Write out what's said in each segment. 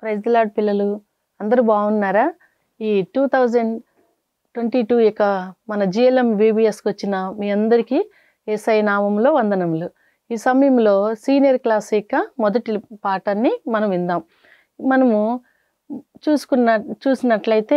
praise lord పిల్లలు అందరూ బాగున్నారా ఈ టూ థౌజండ్ ట్వంటీ టూ యొక్క మన జిఎల్ఎం బీబీఎస్కి వచ్చిన మీ అందరికీ ఏసఐ నామంలో వందనములు ఈ సమయంలో సీనియర్ క్లాస్ యొక్క మొదటి పాఠాన్ని మనం విందాం మనము చూసుకున్న చూసినట్లయితే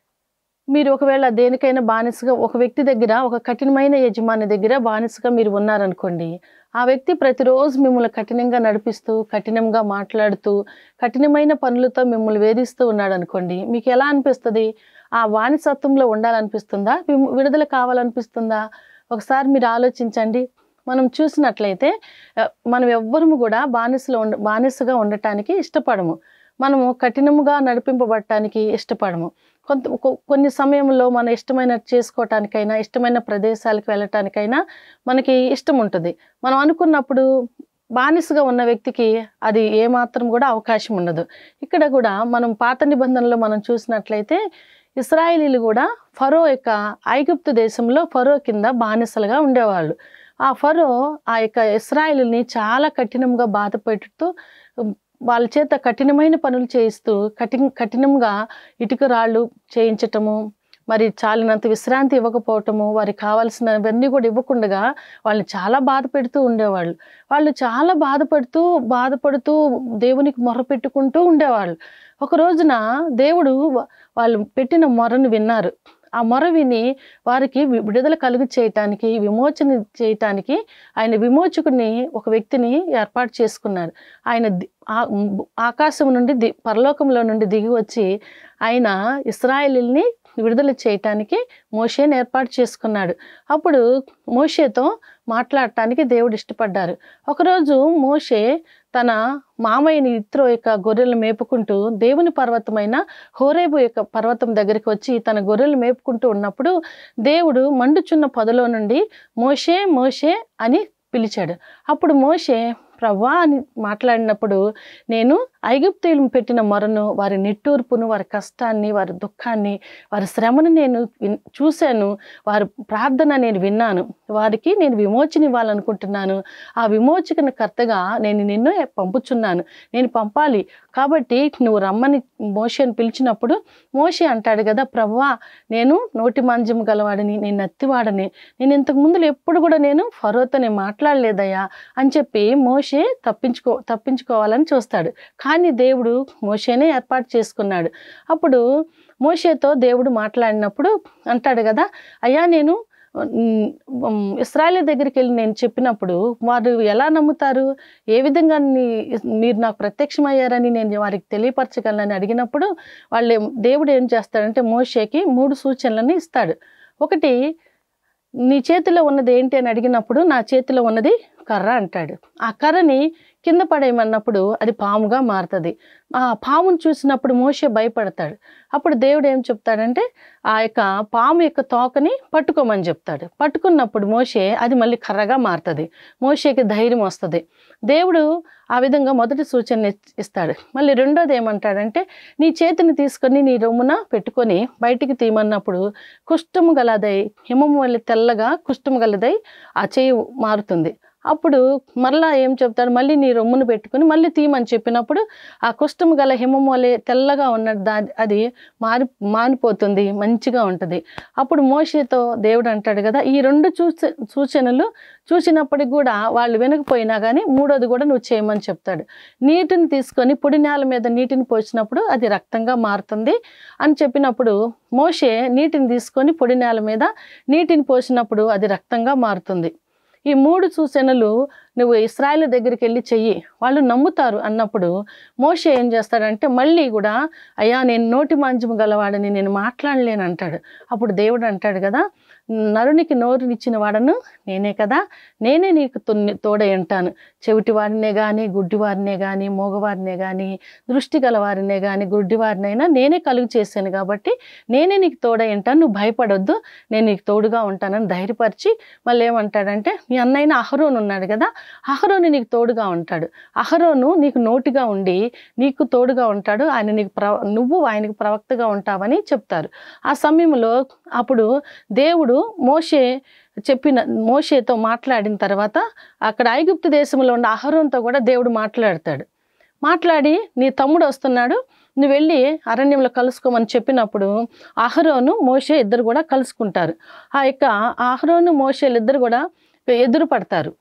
మీరు ఒకవేళ దేనికైనా బానిసగా ఒక వ్యక్తి దగ్గర ఒక కఠినమైన యజమాని దగ్గర బానిసగా మీరు ఉన్నారనుకోండి ఆ వ్యక్తి ప్రతిరోజు మిమ్మల్ని కఠినంగా నడిపిస్తూ కఠినంగా మాట్లాడుతూ కఠినమైన పనులతో మిమ్మల్ని వేధిస్తూ ఉన్నాడు అనుకోండి మీకు ఎలా అనిపిస్తుంది ఆ బానిసత్వంలో ఉండాలనిపిస్తుందా విము- విడుదల కావాలనిపిస్తుందా ఒకసారి మీరు ఆలోచించండి మనం చూసినట్లయితే ఆ, మనం ఎవ్వరము కూడా బానిసలో ఉండ బానిసగా ఉండటానికి ఇష్టపడము మనము కఠినముగా నడిపింపబడటానికి ఇష్టపడము కొంత కొ- కొన్ని సమయంలో మన ఇష్టమైన చేసుకోవటానికైనా ఇష్టమైన ప్రదేశాలకు వెళ్ళటానికైనా మనకి ఇష్టం ఉంటుంది మనం అనుకున్నప్పుడు బానిసగా ఉన్న వ్యక్తికి అది ఏమాత్రం కూడా అవకాశం ఉండదు ఇక్కడ కూడా మనం పాత నిబంధనలో మనం చూసినట్లయితే ఇస్రాయేలీలు కూడా ఫరో యొక్క ఐగుప్తు దేశంలో ఫరో కింద బానిసలుగా ఉండేవాళ్ళు ఆ ఫరో ఆ యొక్క ఇస్రాయేలుని చాలా కఠినంగా బాధ పెడుతూ ఉమ్, వాళ్ళ చేత కఠినమైన పనులు చేయిస్తూ కఠిన కఠినంగా ఇటుక రాళ్ళు చేయించటము మరి చాలినంత విశ్రాంతి ఇవ్వకపోవటము వారికి కావాల్సినవన్నీ కూడా ఇవ్వకుండా వాళ్ళని చాలా బాధ పెడుతూ ఉండేవాళ్ళు వాళ్ళు చాలా బాధపడుతూ బాధపడుతూ దేవునికి మొర పెట్టుకుంటూ ఉండేవాళ్ళు ఒక రోజున దేవుడు వా- వాళ్ళు పెట్టిన మొరను విన్నారు ఆ మొర విని వారికి వి- విడుదల కలుగు చేయటానికి విమోచన చేయటానికి ఆయన విమోచకుని ఒక వ్యక్తిని ఏర్పాటు చేసుకున్నారు ఆయన ది- ఆ- ఆకాశం నుండి ది పరలోకంలో నుండి దిగి వచ్చి ఆయన ఇస్రాయేలీల్ని విడుదల చేయటానికి మోషేని ఏర్పాటు చేసుకున్నాడు అప్పుడు మోషేతో మాట్లాడటానికి దేవుడు ఇష్టపడ్డారు ఒకరోజు మోషే తన మామయ్యని ఇత్రో యొక్క గొర్రెలు మేపుకుంటూ దేవుని పర్వతమైన హోరేబు యొక్క పర్వతం దగ్గరికి వచ్చి తన గొర్రెలు మేపుకుంటూ ఉన్నప్పుడు దేవుడు మండుచున్న పొదలో నుండి మోషే మోషే అని పిలిచాడు అప్పుడు మోషే ప్రవ్వా అని మాట్లాడినప్పుడు నేను ఐగుప్తీయులు పెట్టిన మొరను వారి నిట్టూర్పును వారి కష్టాన్ని వారి దుఃఖాన్ని వారి శ్రమను నేను విన్- చూశాను వారి ప్రార్థన నేను విన్నాను వారికి నేను విమోచన ఇవ్వాలనుకుంటున్నాను ఆ విమోచకన కర్తగా నేను నిన్ను పంపుచున్నాను నేను పంపాలి కాబట్టి నువ్వు రమ్మని మోషేని పిలిచినప్పుడు మోషే అంటాడు కదా ప్రవ్వా నేను నోటి మాంద్యం గలవాడిని నేను నత్తివాడని నేను ఇంతకు ముందు ఎప్పుడు కూడా నేను ఫరోతో నేను మాట్లాడలేదయ్యా అని చెప్పి మోషే తప్పించుకో తప్పించుకోవాలని చూస్తాడు కానీ దేవుడు మోషేనే ఏర్పాటు చేసుకున్నాడు అప్పుడు మోషేతో దేవుడు మాట్లాడినప్పుడు అంటాడు కదా అయ్యా నేను ఉమ్, ఉమ్, ఇస్రాయేల్ దగ్గరికి వెళ్ళి నేను చెప్పినప్పుడు వారు ఎలా నమ్ముతారు ఏ విధంగా నీ- మీరు నాకు ప్రత్యక్షమయ్యారని నేను వారికి తెలియపరచగలనని అడిగినప్పుడు వాళ్ళు ఏం- దేవుడు ఏం చేస్తాడంటే మోషేకి మూడు సూచనలను ఇస్తాడు ఒకటి నీ చేతిలో ఉన్నది ఏంటి అని అడిగినప్పుడు నా చేతిలో ఉన్నది కర్ర అంటాడు ఆ కర్రని కింద పడేయమన్నప్పుడు అది పాముగా మారుతుంది ఆ పామును చూసినప్పుడు మోషే భయపడతాడు అప్పుడు దేవుడు ఏం చెప్తాడంటే ఆ యొక్క పాము యొక్క తోకని పట్టుకోమని చెప్తాడు పట్టుకున్నప్పుడు మోషే అది మళ్ళీ కర్రగా మారుతుంది మోషేకి ధైర్యం వస్తుంది దేవుడు ఆ విధంగా మొదటి సూచన ఇస్- ఇస్తాడు మళ్ళీ రెండోది ఏమంటాడంటే నీ చేతిని తీసుకొని నీ రొమ్మున పెట్టుకొని బయటికి తీయమన్నప్పుడు కుష్టము గలదై హిమము వల్ల తెల్లగా కుష్టము గలదై ఆ చేయి మారుతుంది అప్పుడు మరలా ఏం చెప్తాడు మళ్ళీ నీ రొమ్మును పెట్టుకుని మళ్ళీ తీయమని చెప్పినప్పుడు ఆ కుష్టము గల హిమము వలె తెల్లగా ఉన్న దా అది మారి మానిపోతుంది మంచిగా ఉంటుంది అప్పుడు మోషేతో దేవుడు అంటాడు కదా ఈ రెండు సూచ సూచనలు చూసినప్పటికి కూడా వాళ్ళు వినకపోయినా కానీ మూడోది కూడా నువ్వు చేయమని చెప్తాడు నీటిని తీసుకొని పొడి నేల మీద నీటిని పోసినప్పుడు అది రక్తంగా మారుతుంది అని చెప్పినప్పుడు మోషే నీటిని తీసుకొని పొడి నేల మీద నీటిని పోసినప్పుడు అది రక్తంగా మారుతుంది ఈ మూడు సూచనలు నువ్వు ఇస్రాయేల్ దగ్గరికి వెళ్ళి చెయ్యి వాళ్ళు నమ్ముతారు అన్నప్పుడు మోషే ఏం చేస్తాడంటే మళ్ళీ కూడా అయ్యా నేను నోటి మాంజము గలవాడని నేను మాట్లాడలేను అంటాడు అప్పుడు దేవుడు అంటాడు కదా నరునికి నోరునిచ్చిన వాడను నేనే కదా నేనే నీకు తొన్ని తోడై ఉంటాను చెవిటి వారినే కానీ గుడ్డివారినే కానీ మోగవారినే కానీ దృష్టి గలవారినే కానీ గుడ్డివారినైనా నేనే కలుగు చేశాను కాబట్టి నేనే నీకు తోడై ఉంటాను నువ్వు భయపడొద్దు నేను నీకు తోడుగా ఉంటానని ధైర్యపరిచి మళ్ళీ ఏమంటాడంటే నీ అన్నయ్య అహరోన్ ఉన్నాడు కదా అహరోను నీకు తోడుగా ఉంటాడు అహరోను నీకు నోటిగా ఉండి నీకు తోడుగా ఉంటాడు ఆయన నీకు ప్రవ నువ్వు ఆయనకు ప్రవక్తగా ఉంటావని చెప్తారు ఆ సమయంలో అప్పుడు దేవుడు మోషే చెప్పిన మోషేతో మాట్లాడిన తర్వాత అక్కడ ఐగుప్తు దేశంలో ఉన్న అహరోన్తో కూడా దేవుడు మాట్లాడతాడు మాట్లాడి నీ తమ్ముడు వస్తున్నాడు నువ్వు వెళ్ళి అరణ్యంలో కలుసుకోమని చెప్పినప్పుడు అహరోను మోషే ఇద్దరు కూడా కలుసుకుంటారు ఆ యొక్క అహరోను మోషేలు ఇద్దరు కూడా ఎదురు పడతారు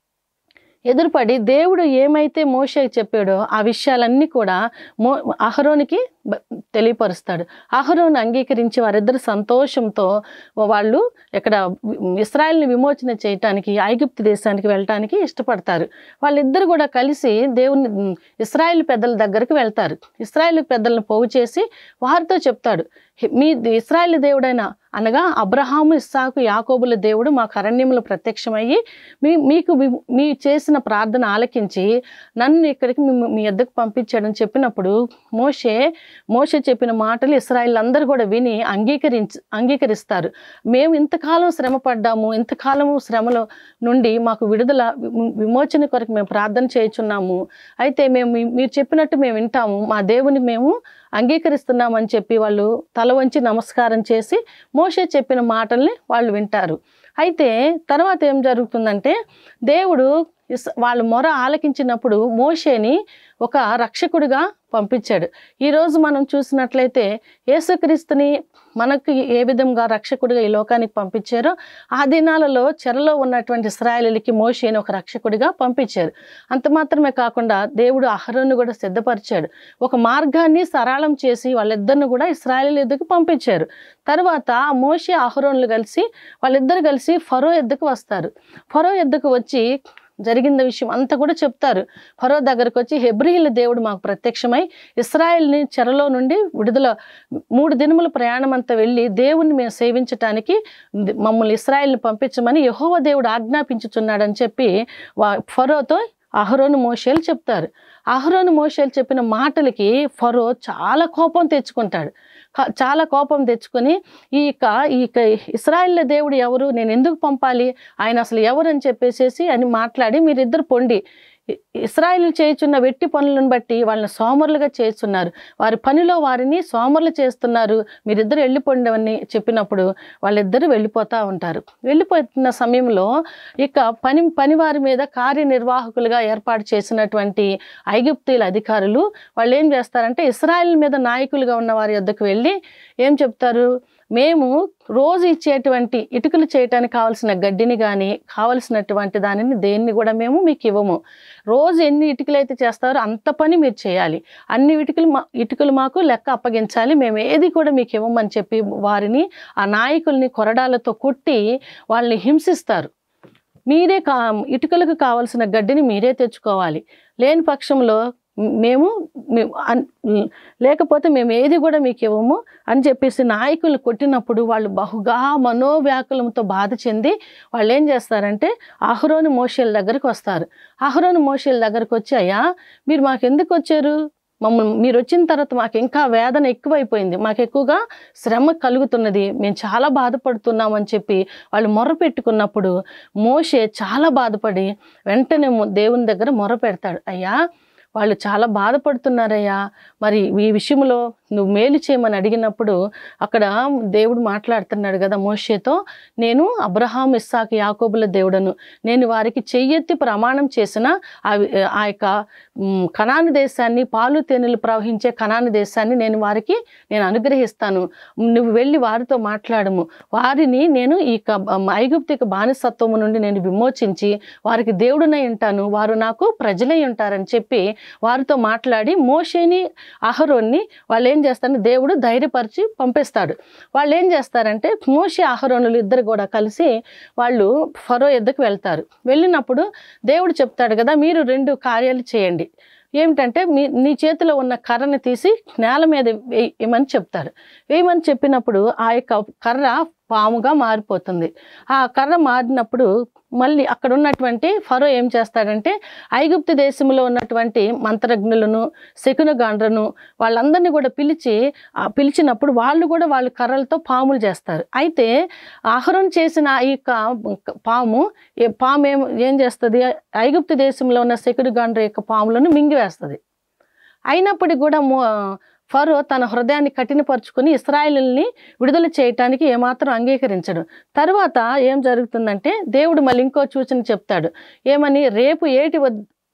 ఎదురుపడి దేవుడు ఏమైతే మోషేకి చెప్పాడో ఆ విషయాలన్నీ కూడా మో అహరోనికి బ- తెలియపరుస్తాడు అహరోను అంగీకరించి వారిద్దరు సంతోషంతో వాళ్ళు ఇక్కడ ఇస్రాయల్ని విమోచన చేయటానికి ఐగుప్తు దేశానికి వెళ్ళటానికి ఇష్టపడతారు వాళ్ళిద్దరు కూడా కలిసి దేవుని ఉమ్, ఇస్రాయేల్ పెద్దల దగ్గరికి వెళ్తారు ఇస్రాయేల్ పెద్దలను పోగు చేసి వారితో చెప్తాడు "హి- మీ ఇస్రాయేల్ దేవుడైన అనగా అబ్రహాము ఇస్సాకు యాకోబుల దేవుడు మాకు అరణ్యంలో ప్రత్యక్షమయ్యి మీ మీకు వి- మీ చేసిన ప్రార్థన ఆలకించి నన్ను ఇక్కడికి మీ మీ ఎద్దకు పంపించాడని చెప్పినప్పుడు మోషే మోషే చెప్పిన మాటలు ఇస్రాయిల్ అందరూ కూడా విని అంగీకరించి అంగీకరిస్తారు మేము ఇంతకాలం శ్రమ పడ్డాము ఇంతకాలము శ్రమలో నుండి మాకు విడుదల వి- విమోచన కొరకు మేము ప్రార్థన చేయుచున్నాము అయితే మేము మీ- మీరు చెప్పినట్టు మేము వింటాము మా దేవుని మేము అంగీకరిస్తున్నామని చెప్పి వాళ్ళు తల వంచి నమస్కారం చేసి మోషే చెప్పిన మాటల్ని వాళ్ళు వింటారు అయితే తర్వాత ఏం జరుగుతుందంటే దేవుడు ఇస్ వాళ్ళ మొర ఆలకించినప్పుడు మోషేని ఒక రక్షకుడిగా పంపించాడు ఈరోజు మనం చూసినట్లయితే యేసుక్రీస్తుని మనకి ఏ విధంగా రక్షకుడిగా ఈ లోకానికి పంపించారో ఆ దినాలలో చెరలో ఉన్నటువంటి ఇస్రాయలీలకి మోషేని ఒక రక్షకుడిగా పంపించారు అంత మాత్రమే కాకుండా దేవుడు అహరోను కూడా సిద్ధపరిచాడు ఒక మార్గాన్ని సరళం చేసి వాళ్ళిద్దరిని కూడా ఇస్రాయలీల ఎద్దుకు పంపించారు తర్వాత ఆ మోషే అహరోన్లు కలిసి వాళ్ళిద్దరు కలిసి ఫరో ఎద్దుకు వస్తారు ఫరో ఎద్దుకు వచ్చి జరిగిన విషయం అంతా కూడా చెప్తారు ఫరో దగ్గరకు వచ్చి హెబ్రిహిల దేవుడు మాకు ప్రత్యక్షమై ఇస్రాయల్ని చెరలో నుండి విడుదల మూడు దినముల ప్రయాణం అంతా వెళ్ళి దేవుణ్ణి మేము సేవించటానికి ది- మమ్మల్ని ఇస్రాయల్ని పంపించమని యెహోవా దేవుడు ఆజ్ఞాపించుచున్నాడని చెప్పి వా ఫరోతో అహరోను మోషేలు చెప్తారు అహరోను మోషేలు చెప్పిన మాటలకి ఫరో చాలా కోపం తెచ్చుకుంటాడు క- చాలా కోపం తెచ్చుకొని ఈ యొక్క ఈ యొక్క ఇస్రాయిల్ దేవుడు ఎవరు నేను ఎందుకు పంపాలి ఆయన అసలు ఎవరు అని చెప్పేసేసి అని మాట్లాడి మీరిద్దరు పొండి ఇ- ఇస్రాయిల్ చేయుచున్న వెట్టి పనులను బట్టి వాళ్ళని సోమరులుగా చేస్తున్నారు వారి పనిలో వారిని సోమరులు చేస్తున్నారు మీరిద్దరు వెళ్ళిపోండి అని చెప్పినప్పుడు వాళ్ళిద్దరూ వెళ్ళిపోతూ ఉంటారు వెళ్ళిపోతున్న సమయంలో ఇక పని పనివారి మీద కార్యనిర్వాహకులుగా ఏర్పాటు చేసినటువంటి ఐగుప్తీల అధికారులు వాళ్ళు ఏం చేస్తారంటే ఇస్రాయిల్ మీద నాయకులుగా ఉన్న వారి వద్దకు వెళ్ళి ఏం చెప్తారు మేము రోజు ఇచ్చేటువంటి ఇటుకలు చేయటానికి కావాల్సిన గడ్డిని కానీ కావలసినటువంటి దానిని దేన్ని కూడా మేము మీకు ఇవ్వము రోజు ఎన్ని ఇటుకలు అయితే చేస్తారో అంత పని మీరు చేయాలి అన్ని ఇటుకలు మా ఇటుకలు మాకు లెక్క అప్పగించాలి మేము ఏది కూడా మీకు ఇవ్వమని చెప్పి వారిని ఆ నాయకుల్ని కొరడాలతో కొట్టి వాళ్ళని హింసిస్తారు మీరే కా ఇటుకలకు కావలసిన గడ్డిని మీరే తెచ్చుకోవాలి లేని పక్షంలో మేము మేము అన్- లేకపోతే మేము ఏది కూడా మీకు ఇవ్వము అని చెప్పేసి నాయకులు కొట్టినప్పుడు వాళ్ళు బహుగా మనోవ్యాకులంతో బాధ చెంది వాళ్ళు ఏం చేస్తారంటే అహరోను మోషేల దగ్గరకు వస్తారు అహరోను మోషేల దగ్గరకు వచ్చి అయ్యా మీరు మాకు ఎందుకు వచ్చారు మమ్మల్ని మీరు వచ్చిన తర్వాత మాకు ఇంకా వేదన ఎక్కువైపోయింది మాకు ఎక్కువగా శ్రమ కలుగుతున్నది మేము చాలా బాధపడుతున్నాం అని చెప్పి వాళ్ళు మొర్ర పెట్టుకున్నప్పుడు మోషే చాలా బాధపడి వెంటనే మొ- దేవుని దగ్గర మొర్ర పెడతాడు అయ్యా వాళ్ళు చాలా బాధపడుతున్నారయ్యా మరి ఈ విషయంలో నువ్వు మేలు చేయమని అడిగినప్పుడు అక్కడ దేవుడు మాట్లాడుతున్నాడు కదా మోషేతో నేను అబ్రహాం ఇస్సాకు యాకోబుల దేవుడను నేను వారికి చెయ్యెత్తి ప్రమాణం చేసిన ఆ వి- ఆ యొక్క మ్, కనాను దేశాన్ని పాలు తేనెలు ప్రవహించే కనాను దేశాన్ని నేను వారికి నేను అనుగ్రహిస్తాను నువ్వు వెళ్ళి వారితో మాట్లాడము వారిని నేను ఈ యొక్క ఐగుప్తిక బానిసత్వము నుండి నేను విమోచించి వారికి దేవుడునై ఉంటాను వారు నాకు ప్రజలై ఉంటారని చెప్పి వారితో మాట్లాడి మోషేని అహరోన్ని వాళ్ళు ఏం చేస్తారంటే దేవుడు ధైర్యపరిచి పంపిస్తాడు వాళ్ళు ఏం చేస్తారంటే మోషే అహరోనులు ఇద్దరు కూడా కలిసి వాళ్ళు ఫరో ఎద్దకు వెళ్తారు వెళ్ళినప్పుడు దేవుడు చెప్తాడు కదా మీరు రెండు కార్యాలు చేయండి ఏమిటంటే మీ నీ చేతిలో ఉన్న కర్రని తీసి నేల మీద వేయమని చెప్తాడు వేయమని చెప్పినప్పుడు ఆ యొక్క కర్ర పాముగా మారిపోతుంది ఆ కర్ర మారినప్పుడు మళ్ళీ అక్కడ ఉన్నటువంటి ఫరో ఏం చేస్తాడంటే ఐగుప్తు దేశంలో ఉన్నటువంటి మంత్రజ్ఞులను శకునగాండ్రను వాళ్ళందరినీ కూడా పిలిచి ఆ పిలిచినప్పుడు వాళ్ళు కూడా వాళ్ళు కర్రలతో పాములు చేస్తారు అయితే ఆహరం చేసిన ఈ యొక్క పాము ఏ పాము ఏం ఏం చేస్తుంది ఐగుప్తు దేశంలో ఉన్న శకునగాండ్ర యొక్క పాములను మింగివేస్తుంది అయినప్పటికీ కూడా మో ఫరో తన హృదయాన్ని కఠినపరుచుకొని ఇస్రాయిల్ని విడుదల చేయటానికి ఏమాత్రం అంగీకరించడు తర్వాత ఏం జరుగుతుందంటే దేవుడు మళ్ళీ ఇంకో సూచన చెప్తాడు ఏమని రేపు ఏటి వద్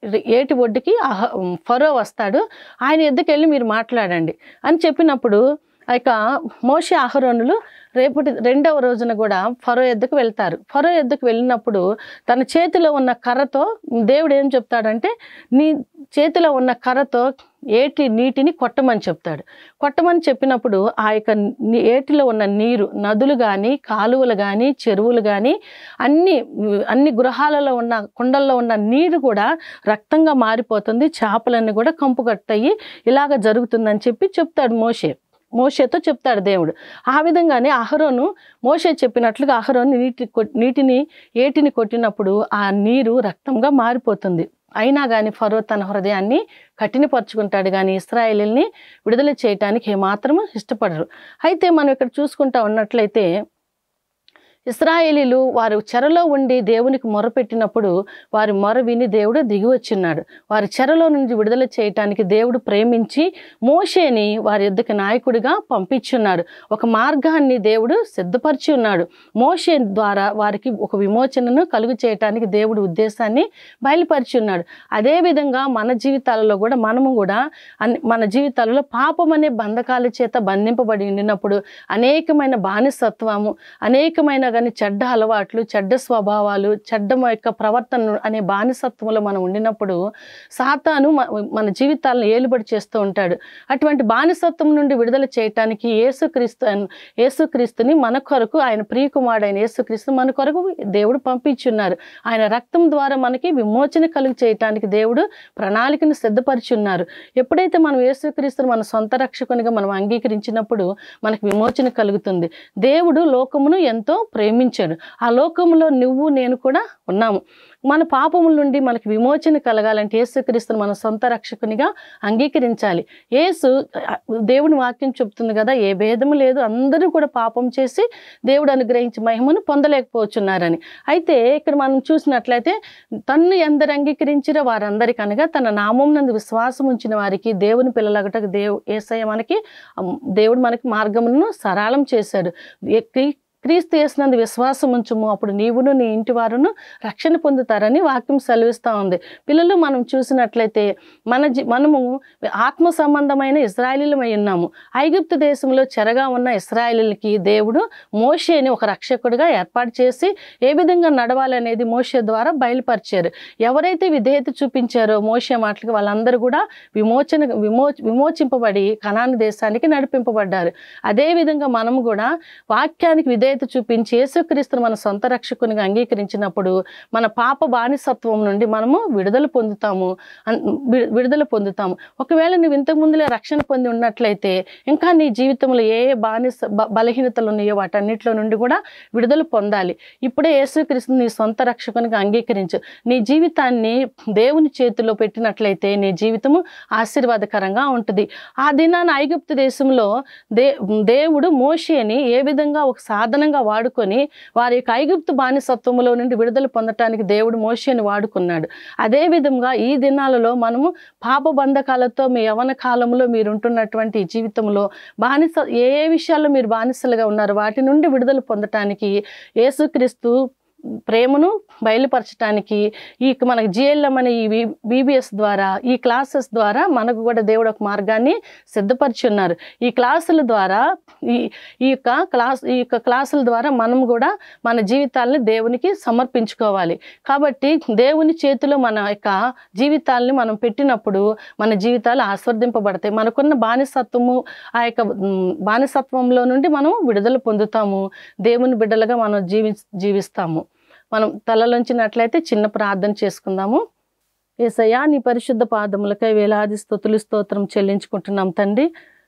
ఏటి ఒడ్డుకి అహ- ఫరో వస్తాడు ఆయన ఎద్దుకు వెళ్ళి మీరు మాట్లాడండి అని చెప్పినప్పుడు ఆ యొక్క మోషే అహరోనులు రేపటి రెండవ రోజున కూడా ఫరో ఎద్దుకు వెళ్తారు ఫరో ఎద్దుకు వెళ్ళినప్పుడు తన చేతిలో ఉన్న కర్రతో దేవుడు ఏం చెప్తాడంటే నీ చేతిలో ఉన్న కర్రతో ఏటి నీటిని కొట్టమని చెప్తాడు కొట్టమని చెప్పినప్పుడు ఆ యొక్క ని- ఏటిలో ఉన్న నీరు నదులు కానీ కాలువలు కానీ చెరువులు కానీ అన్ని అన్ని గృహాలలో ఉన్న కుండల్లో ఉన్న నీరు కూడా రక్తంగా మారిపోతుంది చేపలన్నీ కూడా కంపు కట్టయి ఇలాగ జరుగుతుందని చెప్పి చెప్తాడు మోషే మోషేతో చెప్తాడు దేవుడు ఆ విధంగానే అహరోను మోషే చెప్పినట్లుగా అహరోను నీటి కొ- నీటిని ఏటిని కొట్టినప్పుడు ఆ నీరు రక్తంగా మారిపోతుంది అయినా కానీ ఫరో తన హృదయాన్ని కఠినపరుచుకుంటాడు కానీ ఇస్రాయేలీల్ని విడుదల చేయటానికి ఏమాత్రము ఇష్టపడరు అయితే మనం ఇక్కడ చూసుకుంటా ఉన్నట్లయితే ఇస్రాయేలీలు వారు చెరలో ఉండి దేవునికి మొరపెట్టినప్పుడు వారి మొర విని దేవుడు దిగి వచ్చిన్నాడు వారి చెరలో నుంచి విడుదల చేయటానికి దేవుడు ప్రేమించి మోషేని వారి యొద్దకు నాయకుడిగా పంపించున్నాడు ఒక మార్గాన్ని దేవుడు సిద్ధపరిచి ఉన్నాడు మోషే ద్వారా వారికి ఒక విమోచనను కలుగు చేయటానికి దేవుడు ఉద్దేశాన్ని బయలుపరిచి ఉన్నాడు అదేవిధంగా మన జీవితాలలో కూడా మనము కూడా అన్- మన జీవితాలలో పాపం అనే బంధకాల చేత బంధింపబడి ఉండినప్పుడు అనేకమైన బానిసత్వము అనేకమైన కానీ చెడ్డ అలవాట్లు చెడ్డ స్వభావాలు చెడ్డ మ- యొక్క ప్రవర్తన అనే బానిసత్వంలో మనం ఉండినప్పుడు సాతాను మ- మన జీవితాలను ఏలుబడి చేస్తూ ఉంటాడు అటువంటి బానిసత్వం నుండి విడుదల చేయటానికి యేసుక్రీస్తు అన్- యేసుక్రీస్తుని మన కొరకు ఆయన ప్రియకుమారుడైన యేసుక్రీస్తు మన కొరకు దేవుడు పంపించున్నారు ఆయన రక్తం ద్వారా మనకి విమోచన కలుగు చేయటానికి దేవుడు ప్రణాళికను సిద్ధపరిచి ఉన్నారు ఎప్పుడైతే మనం యేసుక్రీస్తుని మన సొంత రక్షకునిగా మనం అంగీకరించినప్పుడు మనకు విమోచన కలుగుతుంది దేవుడు లోకమును ఎంతో ప్రేమించాడు ఆ లోకములో నువ్వు నేను కూడా ఉన్నాము మన పాపముల నుండి మనకి విమోచన కలగాలంటే యేసుక్రీస్తుని మన సొంత రక్షకునిగా అంగీకరించాలి యేసు ఆ, దేవుని వాక్యం చెప్తుంది కదా ఏ భేదము లేదు అందరూ కూడా పాపం చేసి దేవుడు అనుగ్రహించి మహిమను పొందలేకపోతున్నారని అయితే ఇక్కడ మనం చూసినట్లయితే తన్ను ఎందరు అంగీకరించిరో వారందరికీ అనగా తన నామం నందు విశ్వాసం ఉంచిన వారికి దేవుని పిల్లలగటకు దేవు ఏసయ్య మనకి అమ్, దేవుడు మనకి మార్గమును సరళం చేశాడు ఏ- క్రీ- క్రీస్తు యేసునందు విశ్వాసం ఉంచుము అప్పుడు నీవును నీ ఇంటి వారును రక్షణ పొందుతారని వాక్యం సెలవిస్తూ ఉంది పిల్లలు మనం చూసినట్లయితే మన జీ మనము ఆత్మ సంబంధమైన ఇజ్రాయలీలమై ఉన్నాము ఐగుప్తు దేశంలో చెరగా ఉన్న ఇస్రాయేలీలకి దేవుడు మోషేని ఒక రక్షకుడిగా ఏర్పాటు చేసి ఏ విధంగా నడవాలనేది మోషే ద్వారా బయలుపరిచారు ఎవరైతే విధేయత చూపించారో మోషే మాటలకి వాళ్ళందరూ కూడా విమోచన విమో విమోచింపబడి కనాను దేశానికి నడిపింపబడ్డారు అదేవిధంగా మనము కూడా వాక్యానికి విధేయత చూపించి యేసుక్రీస్తును మన సొంత రక్షకునిగా అంగీకరించినప్పుడు మన పాప బానిసత్వం నుండి మనము విడుదల పొందుతాము అన్- వి- విడుదల పొందుతాము ఒకవేళ నువ్వు ఇంతకు ముందులే రక్షణ పొంది ఉన్నట్లయితే ఇంకా నీ జీవితంలో ఏ ఏ బానిస బ- బలహీనతలు ఉన్నాయో వాటన్నిటిలో నుండి కూడా విడుదల పొందాలి ఇప్పుడే యేసుక్రీస్తుని నీ సొంత రక్షకునిగా అంగీకరించు నీ జీవితాన్ని దేవుని చేతిలో పెట్టినట్లయితే నీ జీవితము ఆశీర్వాదకరంగా ఉంటుంది ఆ దినాన ఐగుప్తు దేశంలో దే దేవుడు మోషేని ఏ విధంగా ఒక సాధనంగా వాడుకొని వారి యొక్క ఐగుప్తు బానిసత్వములో నుండి విడుదల పొందటానికి దేవుడు మోషేని వాడుకున్నాడు అదే విధంగా ఈ దినాలలో మనము పాప బంధకాలతో మీ యవన కాలంలో మీరు ఉంటున్నటువంటి ఈ జీవితంలో బానిస ఏ ఏ విషయాల్లో మీరు బానిసలుగా ఉన్నారు వాటి నుండి విడుదల పొందటానికి యేసుక్రీస్తు ప్రేమను బయలుపరచడానికి ఈ మనకి జిఎల్ఎం అనే ఈ బీబీఎస్ ద్వారా ఈ క్లాసెస్ ద్వారా మనకు కూడా దేవుడు ఒక మార్గాన్ని సిద్ధపరిచి ఉన్నారు ఈ క్లాసుల ద్వారా ఈ ఈ యొక్క క్లాస్ ఈ యొక్క క్లాసుల ద్వారా మనం కూడా మన జీవితాలని దేవునికి సమర్పించుకోవాలి కాబట్టి దేవుని చేతిలో మన యొక్క జీవితాలని మనం పెట్టినప్పుడు మన జీవితాలు ఆస్వర్దింపబడతాయి మనకున్న బానిసత్వము ఆ యొక్క ఉమ్, బానిసత్వంలో నుండి మనం విడుదల పొందుతాము దేవుని బిడ్డలుగా మనం జీవి జీవిస్తాము మనం తలలోంచినట్లయితే చిన్న ప్రార్థన చేసుకుందాము ఏసయ్యా నీ పరిశుద్ధ పాదములకై వేలాది స్థుతులు స్తోత్రం చెల్లించుకుంటున్నాం తండ్రి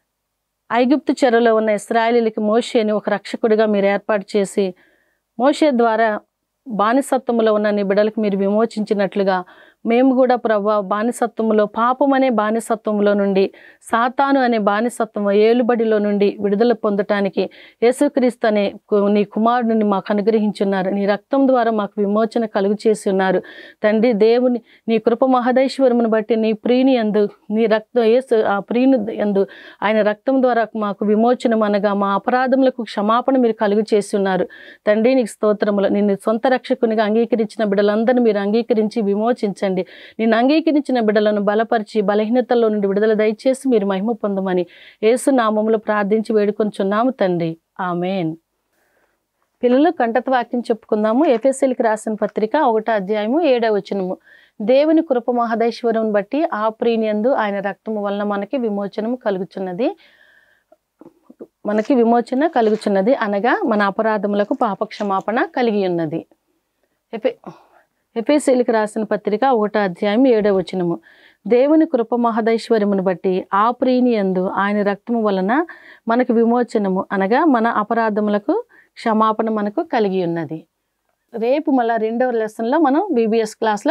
ఐగుప్తు చెరలో ఉన్న ఇస్రాయలీలకి మోషేని ఒక రక్షకుడిగా మీరు ఏర్పాటు చేసి మోషే ద్వారా బానిసత్వములో ఉన్న నీ బిడ్డలకు మీరు విమోచించినట్లుగా మేము కూడా ప్రభా బానిసత్వములో పాపం అనే బానిసత్వంలో నుండి సాతాను అనే బానిసత్వం ఏలుబడిలో నుండి విడుదల పొందటానికి యేసుక్రీస్తు అనే కు- నీ కుమారుడిని మాకు అనుగ్రహించున్నారు నీ రక్తం ద్వారా మాకు విమోచన కలుగు చేసి ఉన్నారు తండ్రి దేవుని నీ కృప మహదైశ్వరమును బట్టి నీ ప్రియుని ఎందు నీ రక్తం యేసు ఆ ప్రియుని ఎందు ఆయన రక్తం ద్వారా మాకు విమోచనం అనగా మా అపరాధములకు క్షమాపణ మీరు కలుగు చేసి ఉన్నారు తండ్రి నీకు స్తోత్రములు నిన్ను సొంత రక్షకునిగా అంగీకరించిన బిడ్డలందరినీ మీరు అంగీకరించి విమోచించండి తండ్రి నేను అంగీకరించిన బిడ్డలను బలపరిచి బలహీనతల్లో నుండి విడుదల దయచేసి మీరు మహిమ పొందమని యేసు నామములో ప్రార్థించి వేడుకొంచున్నాము తండ్రి ఆమెన్ పిల్లలు కంటత వాక్యం చెప్పుకుందాము ఎఫ్ఎస్ఎల్కి రాసిన పత్రిక ఒకటో అధ్యాయము ఏడవ వచనము దేవుని కృప మహదైశ్వరం బట్టి ఆ ప్రీనియందు ఆయన రక్తము వలన మనకి విమోచనము కలుగుచున్నది మనకి విమోచన కలుగుచున్నది అనగా మన అపరాధములకు పాపక్షమాపణ కలిగి ఉన్నది ఎఫె ఎఫ్ఎస్ఎల్కి రాసిన పత్రిక ఒకటో అధ్యాయం ఏడవ వచనము దేవుని కృప మహదైశ్వర్యమును బట్టి ఆ ప్రీనియందు ఆయన రక్తము వలన మనకు విమోచనము అనగా మన అపరాధములకు క్షమాపణ మనకు కలిగి ఉన్నది రేపు మళ్ళీ రెండవ లెసన్లో మనం బీబీఎస్ క్లాస్లో